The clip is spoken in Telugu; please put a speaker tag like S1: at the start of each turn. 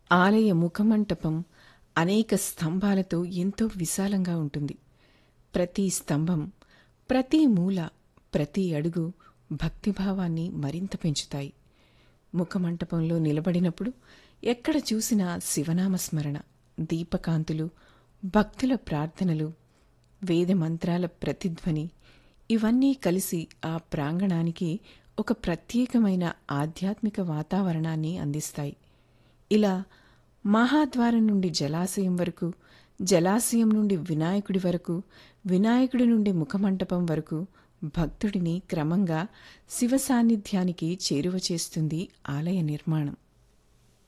S1: ఆలయ ముఖమంటపం అనేక స్తంభాలతో ఎంతో విశాలంగా ఉంటుంది ప్రతి స్తంభం ప్రతి మూల ప్రతి అడుగు భక్తిభావాన్ని మరింత పెంచుతాయి ముఖమంటపంలో నిలబడినప్పుడు ఎక్కడ చూసినా శివనామ స్మరణ దీపకాంతులు భక్తుల ప్రార్థనలు వేద మంత్రాల ప్రతిధ్వని ఇవన్నీ కలిసి ఆ ప్రాంగణానికి ఒక ప్రత్యేకమైన ఆధ్యాత్మిక వాతావరణాన్ని అందిస్తాయి ఇలా మహాద్వారం నుండి జలాశయం వరకు జలాశయం నుండి వినాయకుడి వరకు వినాయకుడి నుండి ముఖమంటపం వరకు భక్తుడిని క్రమంగా శివ సాన్నిధ్యానికి చేరువ చేస్తుంది ఆలయ నిర్మాణం